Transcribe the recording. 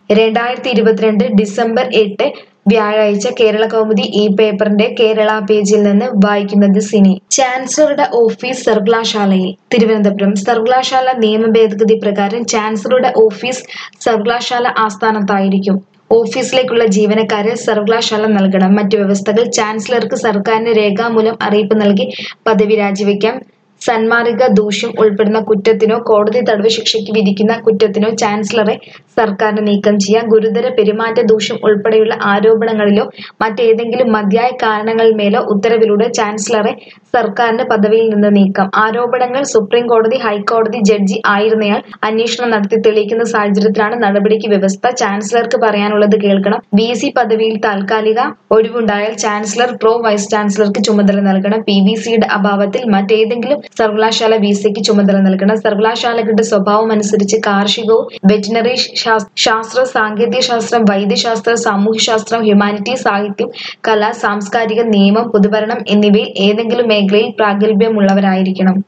രണ്ടായിരത്തി ഇരുപത്തിരണ്ട് ഡിസംബർ എട്ട് വ്യാഴാഴ്ച കേരള കൗമുദി ഈ പേപ്പറിന്റെ കേരള പേജിൽ നിന്ന് വായിക്കുന്നത് സിനി ചാൻസലറുടെ ഓഫീസ് സർവകലാശാലയിൽ തിരുവനന്തപുരം സർവകലാശാല നിയമ ഭേദഗതി പ്രകാരം ചാൻസലറുടെ ഓഫീസ് സർവകലാശാല ആസ്ഥാനത്തായിരിക്കും ഓഫീസിലേക്കുള്ള ജീവനക്കാരെ സർവകലാശാല നൽകണം മറ്റു വ്യവസ്ഥകൾ ചാൻസലർക്ക് സർക്കാരിന് രേഖാമൂലം അറിയിപ്പ് നൽകി പദവി രാജിവെക്കാം സന്മാർഗ ദൂഷ്യം ഉൾപ്പെടുന്ന കുറ്റത്തിനോ കോടതി തടവ് ശിക്ഷയ്ക്ക് വിധിക്കുന്ന കുറ്റത്തിനോ ചാൻസലറെ സർക്കാരിന് നീക്കം ചെയ്യാം ഗുരുതര പെരുമാറ്റ ദൂഷ്യം ഉൾപ്പെടെയുള്ള ആരോപണങ്ങളിലോ മറ്റേതെങ്കിലും മതിയായ കാരണങ്ങളിന്മേലോ ഉത്തരവിലൂടെ ചാൻസലറെ സർക്കാരിന് പദവിയിൽ നിന്ന് നീക്കാം ആരോപണങ്ങൾ സുപ്രീം കോടതി ഹൈക്കോടതി ജഡ്ജി ആയിരുന്നയാൾ അന്വേഷണം നടത്തി തെളിയിക്കുന്ന സാഹചര്യത്തിലാണ് നടപടിക്ക് വ്യവസ്ഥ ചാൻസലർക്ക് പറയാനുള്ളത് കേൾക്കണം വി സി പദവിയിൽ താൽക്കാലിക ഒഴിവുണ്ടായാൽ ചാൻസലർ പ്രോ വൈസ് ചാൻസലർക്ക് ചുമതല നൽകണം പി വി സിയുടെ അഭാവത്തിൽ മറ്റേതെങ്കിലും സർവകലാശാല വി സിക്ക് ചുമതല നൽകണം സർവകലാശാലകളുടെ സ്വഭാവം അനുസരിച്ച് കാർഷികവും വെറ്റിനറി ശാസ്- ശാസ്ത്രം സാങ്കേതിക ശാസ്ത്രം വൈദ്യശാസ്ത്രം സാമൂഹ്യശാസ്ത്രം ഹ്യൂമാനിറ്റീസ് സാഹിത്യം കല സാംസ്കാരിക നിയമം പൊതുഭരണം എന്നിവയിൽ ഏതെങ്കിലും മേഖലയിൽ പ്രാഗൽഭ്യമുള്ളവരായിരിക്കണം